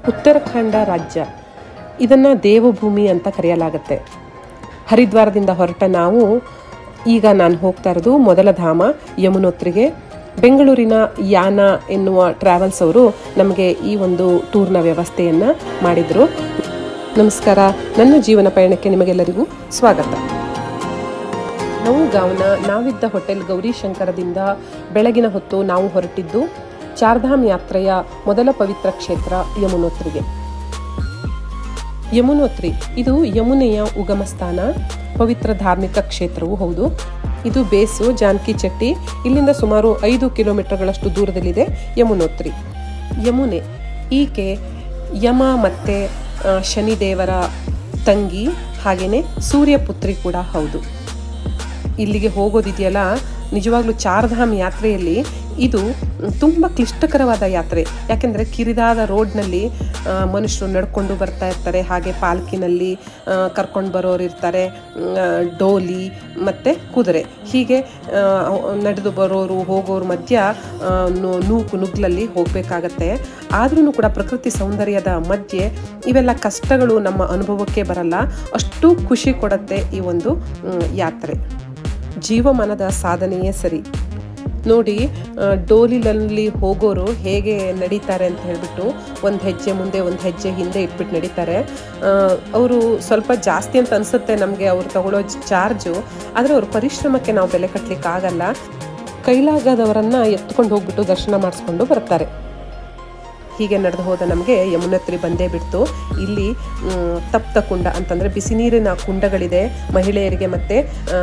ಉತ್ತರಾಖಂಡ ರಾಜ್ಯ ಇದನ್ನು ದೇವಭೂಮಿ ಅಂತ ಕರೆಯಲಾಗುತ್ತೆ ಹರಿದ್ವಾರದಿಂದ ಹೊರಟ ನಾವು ಈಗ ನಾನು ಹೋಗ್ತಾ ಇರೋದು ಮೊದಲ ಧಾಮ ಯಮುನೋತ್ರಿಗೆ ಬೆಂಗಳೂರಿನ ಯಾನ ಎನ್ನುವ ಟ್ರಾವೆಲ್ಸ್ ಅವರು ನಮಗೆ ಈ ಒಂದು ಟೂರ್ನ ವ್ಯವಸ್ಥೆಯನ್ನು ಮಾಡಿದರು ನಮಸ್ಕಾರ ನನ್ನ ಜೀವನ ಪಯಣಕ್ಕೆ ನಿಮಗೆಲ್ಲರಿಗೂ ಸ್ವಾಗತ ನಾವು ಗಾವನ ನಾವಿದ್ದ ಹೋಟೆಲ್ ಗೌರಿಶಂಕರದಿಂದ ಬೆಳಗಿನ ಹೊತ್ತು ನಾವು ಹೊರಟಿದ್ದು ಚಾರ್ಧಾಮ್ ಯಾತ್ರೆಯ ಮೊದಲ ಪವಿತ್ರ ಕ್ಷೇತ್ರ ಯಮುನೋತ್ರಿಗೆ ಯಮುನೋತ್ರಿ ಇದು ಯಮುನೆಯ ಉಗಮ ಸ್ಥಾನ ಪವಿತ್ರ ಧಾರ್ಮಿಕ ಕ್ಷೇತ್ರವೂ ಹೌದು ಇದು ಬೇಸು ಜಾನಕಿ ಚಟ್ಟಿ ಇಲ್ಲಿಂದ ಸುಮಾರು ಐದು ಕಿಲೋಮೀಟರ್ಗಳಷ್ಟು ದೂರದಲ್ಲಿದೆ ಯಮುನೋತ್ರಿ ಯಮುನೆ ಈಕೆ ಯಮ ಮತ್ತು ಶನಿದೇವರ ತಂಗಿ ಹಾಗೆಯೇ ಸೂರ್ಯಪುತ್ರಿ ಕೂಡ ಹೌದು ಇಲ್ಲಿಗೆ ಹೋಗೋದಿದೆಯಲ್ಲ ನಿಜವಾಗ್ಲೂ ಚಾರ್ಧಾಮ್ ಯಾತ್ರೆಯಲ್ಲಿ ಇದು ತುಂಬ ಕ್ಲಿಷ್ಟಕರವಾದ ಯಾತ್ರೆ ಯಾಕೆಂದರೆ ಕಿರಿದಾದ ರೋಡ್ನಲ್ಲಿ ಮನುಷ್ಯರು ನಡ್ಕೊಂಡು ಬರ್ತಾ ಇರ್ತಾರೆ ಹಾಗೆ ಪಾಲ್ಕಿನಲ್ಲಿ ಕರ್ಕೊಂಡು ಬರೋರು ಇರ್ತಾರೆ ಡೋಲಿ ಮತ್ತು ಕುದುರೆ ಹೀಗೆ ನಡೆದು ಬರೋರು ಹೋಗೋರು ಮಧ್ಯ ನೂಕು ನುಗ್ಲಲ್ಲಿ ಹೋಗಬೇಕಾಗತ್ತೆ ಆದ್ರೂ ಕೂಡ ಪ್ರಕೃತಿ ಸೌಂದರ್ಯದ ಮಧ್ಯೆ ಇವೆಲ್ಲ ಕಷ್ಟಗಳು ನಮ್ಮ ಅನುಭವಕ್ಕೆ ಬರಲ್ಲ ಅಷ್ಟು ಖುಷಿ ಕೊಡುತ್ತೆ ಈ ಒಂದು ಯಾತ್ರೆ ಜೀವಮಾನದ ಸಾಧನೆಯೇ ಸರಿ ನೋಡಿ ಡೋಲಿನಲ್ಲಿ ಹೋಗೋರು ಹೇಗೆ ನಡೀತಾರೆ ಅಂತ ಹೇಳಿಬಿಟ್ಟು ಒಂದು ಹೆಜ್ಜೆ ಮುಂದೆ ಒಂದು ಹೆಜ್ಜೆ ಹಿಂದೆ ಇಟ್ಬಿಟ್ಟು ನಡೀತಾರೆ ಅವರು ಸ್ವಲ್ಪ ಜಾಸ್ತಿ ಅಂತ ಅನಿಸುತ್ತೆ ನಮಗೆ ಅವ್ರು ತಗೊಳ್ಳೋ ಚಾರ್ಜು ಆದರೆ ಅವ್ರ ಪರಿಶ್ರಮಕ್ಕೆ ನಾವು ಬೆಲೆ ಕಟ್ಟಲಿಕ್ಕೆ ಆಗಲ್ಲ ಕೈಲಾಗದವರನ್ನು ಎತ್ಕೊಂಡು ಹೋಗ್ಬಿಟ್ಟು ದರ್ಶನ ಮಾಡಿಸ್ಕೊಂಡು ಬರ್ತಾರೆ ಹೀಗೆ ನಡೆದು ಹೋದ ನಮಗೆ ಯಮುನೋತ್ರಿ ಬಂದೇ ಬಿಡ್ತು ಇಲ್ಲಿ ತಪ್ತ ಕುಂಡ ಅಂತಂದರೆ ಬಿಸಿ ನೀರಿನ ಕುಂಡಗಳಿದೆ ಮಹಿಳೆಯರಿಗೆ ಮತ್ತು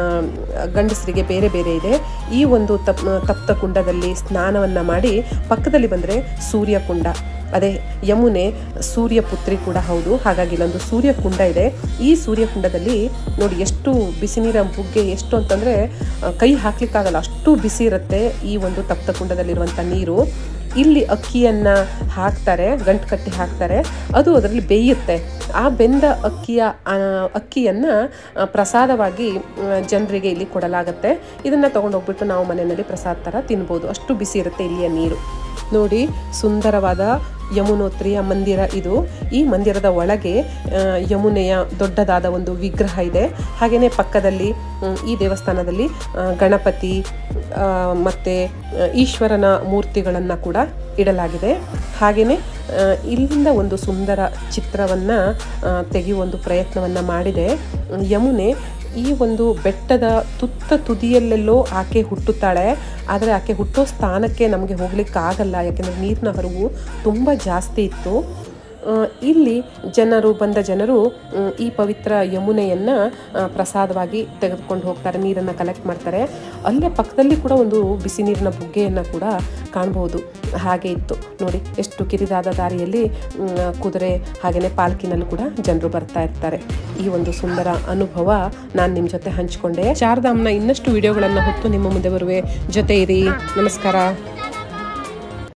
ಗಂಡಸರಿಗೆ ಬೇರೆ ಬೇರೆ ಇದೆ ಈ ಒಂದು ತಪ್ ತಪ್ತ ಕುಂಡದಲ್ಲಿ ಸ್ನಾನವನ್ನು ಮಾಡಿ ಪಕ್ಕದಲ್ಲಿ ಬಂದರೆ ಸೂರ್ಯಕುಂಡ ಅದೇ ಯಮುನೆ ಸೂರ್ಯಪುತ್ರಿ ಕೂಡ ಹೌದು ಹಾಗಾಗಿ ಇಲ್ಲೊಂದು ಸೂರ್ಯಕುಂಡ ಇದೆ ಈ ಸೂರ್ಯಕುಂಡದಲ್ಲಿ ನೋಡಿ ಎಷ್ಟು ಬಿಸಿ ನೀರ ಬುಗ್ಗೆ ಎಷ್ಟು ಅಂತಂದರೆ ಕೈ ಹಾಕ್ಲಿಕ್ಕಾಗಲ್ಲ ಅಷ್ಟು ಬಿಸಿ ಇರುತ್ತೆ ಈ ಒಂದು ತಪ್ತ ಕುಂಡದಲ್ಲಿರುವಂಥ ನೀರು ಇಲ್ಲಿ ಅಕ್ಕಿಯನ್ನು ಹಾಕ್ತಾರೆ ಗಂಟು ಕಟ್ಟಿ ಹಾಕ್ತಾರೆ ಅದು ಅದರಲ್ಲಿ ಬೇಯುತ್ತೆ ಆ ಬೆಂದ ಅಕ್ಕಿಯ ಅಕ್ಕಿಯನ್ನು ಪ್ರಸಾದವಾಗಿ ಜನರಿಗೆ ಇಲ್ಲಿ ಕೊಡಲಾಗುತ್ತೆ ಇದನ್ನು ತೊಗೊಂಡೋಗ್ಬಿಟ್ಟು ನಾವು ಮನೆಯಲ್ಲಿ ಪ್ರಸಾದ ಥರ ತಿನ್ಬೋದು ಅಷ್ಟು ಬಿಸಿ ಇರುತ್ತೆ ಇಲ್ಲಿಯ ನೀರು ನೋಡಿ ಸುಂದರವಾದ ಯಮುನೋತ್ರಿಯ ಮಂದಿರ ಇದು ಈ ಮಂದಿರದ ಒಳಗೆ ಯಮುನೆಯ ದೊಡ್ಡದಾದ ಒಂದು ವಿಗ್ರಹ ಇದೆ ಹಾಗೆಯೇ ಪಕ್ಕದಲ್ಲಿ ಈ ದೇವಸ್ಥಾನದಲ್ಲಿ ಗಣಪತಿ ಮತ್ತು ಈಶ್ವರನ ಮೂರ್ತಿಗಳನ್ನು ಕೂಡ ಇಡಲಾಗಿದೆ ಹಾಗೆಯೇ ಇಲ್ಲಿಂದ ಒಂದು ಸುಂದರ ಚಿತ್ರವನ್ನು ತೆಗೆಯುವ ಒಂದು ಪ್ರಯತ್ನವನ್ನು ಮಾಡಿದೆ ಯಮುನೆ ಈ ಒಂದು ಬೆಟ್ಟದ ತುತ್ತ ತುದಿಯಲ್ಲೆಲ್ಲೋ ಆಕೆ ಹುಟ್ಟುತ್ತಾಳೆ ಆದರೆ ಆಕೆ ಹುಟ್ಟೋ ಸ್ಥಾನಕ್ಕೆ ನಮಗೆ ಹೋಗ್ಲಿಕ್ಕಾಗಲ್ಲ ಯಾಕೆಂದರೆ ನೀರಿನ ಹರಿವು ತುಂಬ ಜಾಸ್ತಿ ಇತ್ತು ಇಲ್ಲಿ ಜನರು ಬಂದ ಜನರು ಈ ಪವಿತ್ರ ಯಮುನೆಯನ್ನು ಪ್ರಸಾದವಾಗಿ ತೆಗೆದುಕೊಂಡು ಹೋಗ್ತಾರೆ ನೀರನ್ನು ಕಲೆಕ್ಟ್ ಮಾಡ್ತಾರೆ ಅಲ್ಲೇ ಪಕ್ಕದಲ್ಲಿ ಕೂಡ ಒಂದು ಬಿಸಿ ನೀರಿನ ಬುಗ್ಗೆಯನ್ನು ಕೂಡ ಕಾಣ್ಬೋದು ಹಾಗೆ ಇತ್ತು ನೋಡಿ ಎಷ್ಟು ಕಿರಿದಾದ ದಾರಿಯಲ್ಲಿ ಕುದುರೆ ಹಾಗೆಯೇ ಪಾಲ್ಕಿನಲ್ಲೂ ಕೂಡ ಜನರು ಬರ್ತಾ ಇರ್ತಾರೆ ಈ ಒಂದು ಸುಂದರ ಅನುಭವ ನಾನು ನಿಮ್ಮ ಜೊತೆ ಹಂಚಿಕೊಂಡೆ ಚಾರ್ಧಾಮ್ನ ಇನ್ನಷ್ಟು ವಿಡಿಯೋಗಳನ್ನು ಹೊತ್ತು ನಿಮ್ಮ ಮುಂದೆ ಬರುವೆ ಜೊತೆ ಇರಿ ನಮಸ್ಕಾರ